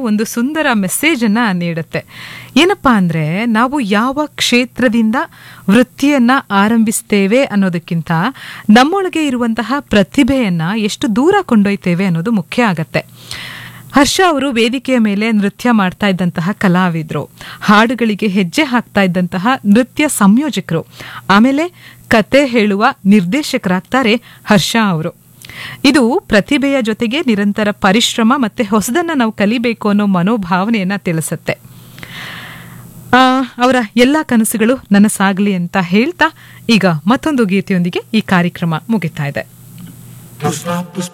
ಒಂದು ಸುಂದರ ಮೆಸೇಜನ್ನು ನೀಡುತ್ತೆ ಏನಪ್ಪಾ ಅಂದರೆ ನಾವು ಯಾವ ಕ್ಷೇತ್ರದಿಂದ ವೃತ್ತಿಯನ್ನು ಆರಂಭಿಸ್ತೇವೆ ಅನ್ನೋದಕ್ಕಿಂತ ನಮ್ಮೊಳಗೆ ಇರುವಂತಹ ಪ್ರತಿಭೆಯನ್ನು ಎಷ್ಟು ದೂರ ಕೊಂಡೊಯ್ತೇವೆ ಅನ್ನೋದು ಮುಖ್ಯ ಆಗತ್ತೆ ಹರ್ಷ ಅವರು ವೇದಿಕೆಯ ಮೇಲೆ ನೃತ್ಯ ಮಾಡ್ತಾ ಇದ್ದಂತಹ ಕಲಾವಿದರು ಹಾಡುಗಳಿಗೆ ಹೆಜ್ಜೆ ಹಾಕ್ತಾ ಇದ್ದಂತಹ ನೃತ್ಯ ಸಂಯೋಜಕರು ಆಮೇಲೆ ಕತೆ ಹೇಳುವ ನಿರ್ದೇಶಕರಾಗ್ತಾರೆ ಹರ್ಷ ಅವರು ಇದು ಪ್ರತಿಭೆಯ ಜೊತೆಗೆ ನಿರಂತರ ಪರಿಶ್ರಮ ಮತ್ತೆ ಹೊಸದನ್ನ ನಾವು ಕಲಿಬೇಕು ಅನ್ನೋ ಮನೋಭಾವನೆಯನ್ನ ತಿಳಿಸುತ್ತೆ ಆ, ಅವರ ಎಲ್ಲ ಕನಸುಗಳು ನನಸಾಗಲಿ ಅಂತ ಹೇಳ್ತಾ ಈಗ ಮತ್ತೊಂದು ಗೀತೆಯೊಂದಿಗೆ ಈ ಕಾರ್ಯಕ್ರಮ ಮುಗಿತಾ ಇದೆ Push up, push